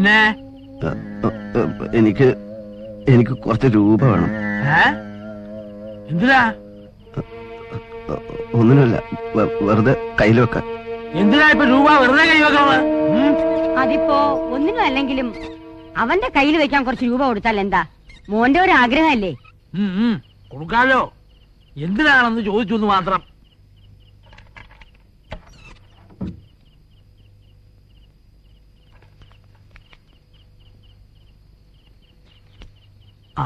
പിന്നെ ഏ, ഏ, എനിക്ക് എനിക്ക് കുറച്ച് രൂപ വേണം ഏ എന്തിനാ ഏ, ഒന്നിനുമില്ല വെ- വെറുതെ കയ്യിൽ വെക്കാൻ എന്തിനാ ഇപ്പൊ രൂപ വെറുതെ കൈവെക്കണത് ഉം? അതിപ്പോ ഒന്നിനും അല്ലെങ്കിലും അവന്റെ കയ്യിൽ വെക്കാൻ കുറച്ച് രൂപ കൊടുത്താൽ എന്താ മോന്റെ ഒരു ആഗ്രഹമല്ലേ ഉം, ഉം. കൊടുക്കാലോ എന്തിനാണെന്ന് ചോദിച്ചു എന്ന് മാത്രം ആ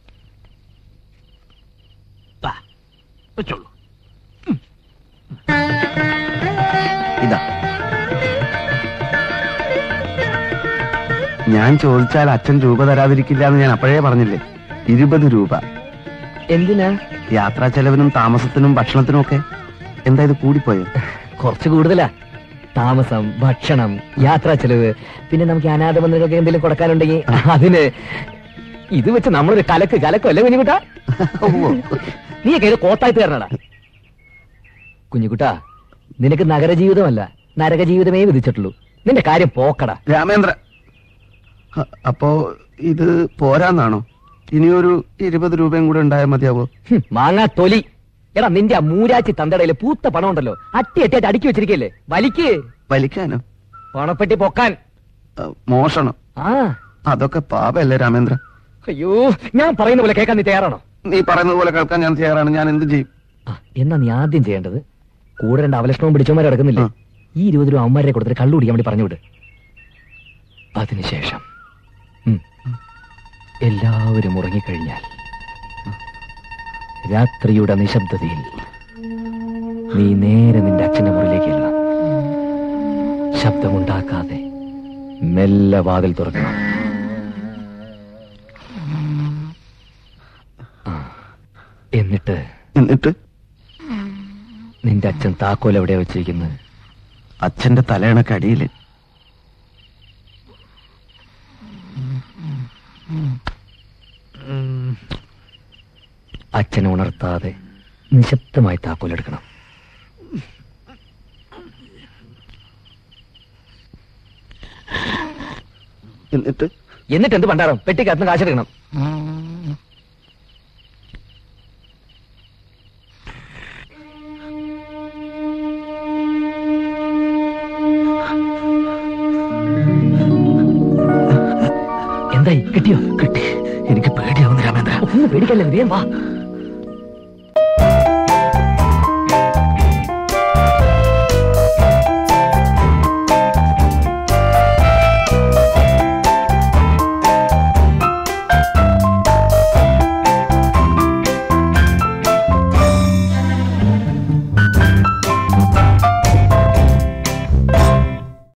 ദാ, വെച്ചോളൂ ഇതാ ഞാൻ ചോദിച്ചാൽ അച്ഛൻ രൂപ തരാതിരിക്കില്ല എന്ന് ഞാൻ അപ്പോഴേ പറഞ്ഞില്ലേ ഇരുപത് രൂപ എന്തിനാ യാത്രാ ചെലവിനും താമസത്തിനും ഭക്ഷണത്തിനും ഒക്കെ എന്താ ഇത് കൂടിപ്പോയോ കുറച്ച് കൂടുതലാ താമസം ഭക്ഷണം യാത്രാ ചെലവ് പിന്നെ നമുക്ക് അനാഥ മന്ദിരങ്ങൾക്ക് എന്തെങ്കിലും കൊടുക്കാനുണ്ടെങ്കിൽ അതിന് ഇത് വെച്ച് നമ്മളൊരു കലക്ക് കലക്കോ അല്ലേ കുഞ്ഞുകുട്ടാ നീയൊക്കെ ഇത് കോത്തായിട്ട് തരണടാ കുഞ്ഞുകുട്ടാ നിനക്ക് നഗരജീവിതമല്ല നരകജീവിതമേ വിധിച്ചിട്ടുള്ളൂ നിന്റെ കാര്യം പോക്കടാ രാമേന്ദ്ര അ- അപ്പോ ഇത് പോരാന്നാണോ ഇനിയൊരു ഇരുപത് രൂപയും കൂടെ ഉണ്ടായാൽ മതിയാവോ ഹും, മാങ്ങാ തൊലി എടാ നിന്റെ ആ മൂരാച്ചി തന്തടയില് പൂത്ത പണം ഉണ്ടല്ലോ അട്ടി അട്ടിയായിട്ട് അടുക്കി വെച്ചിരിക്കല്ലേ വലിക്ക് വലിക്കാനോ പണപ്പെട്ടി പൊക്കാൻ അ, മോഷണം ആ അതൊക്കെ പാപല്ലേ രാമേന്ദ്ര അയ്യോ ഞാൻ പറയുന്ന പോലെ കേൾക്കാൻ നീ തയ്യാറാണോ നീ പറയുന്നത് പോലെ കേൾക്കാൻ ഞാൻ തയ്യാറാണ് ഞാൻ എന്ത് ചെയ്യും ആ, എന്നാ നീ ആദ്യം ചെയ്യേണ്ടത് കൂടെ രണ്ട് അവലക്ഷണവും പിടിച്ചവന്മാരെ കിടക്കുന്നില്ലേ ആ. ഈ ഇരുപത് രൂപ അമ്മമാരെ കൊടുത്തിട്ട് കള്ളു കുടിക്കാൻ വേണ്ടി പറഞ്ഞു വിട് അതിനുശേഷം ഉം, എല്ലാവരും ഉറങ്ങിക്കഴിഞ്ഞാൽ രാത്രിയുടെ നിശബ്ദതയിൽ നീ നേരെ നിന്റെ അച്ഛന്റെ മുറിയിലേക്ക് എല്ലാം ശബ്ദമുണ്ടാക്കാതെ മെല്ലെ വാതിൽ തുറക്കണം ആ, എന്നിട്ട് എന്നിട്ട് നിന്റെ അച്ഛൻ താക്കോൽ എവിടെയാ വെച്ചിരിക്കുന്നത് അച്ഛന്റെ തലയണക്കടിയില് അച്ഛനെ ഉണർത്താതെ നിശബ്ദമായി താക്കോൽ എടുക്കണം എന്നിട്ട് എന്നിട്ട് എന്ത് പണ്ടാറം പെട്ടിക്കകത്ത് കാശെടുക്കണം എന്തായി കിട്ടിയോ കിട്ടി എനിക്ക് പേടിയാവുന്നു രാമേന്ദ്ര ഒന്ന് പേടിക്കല്ലേ വേഗം വാ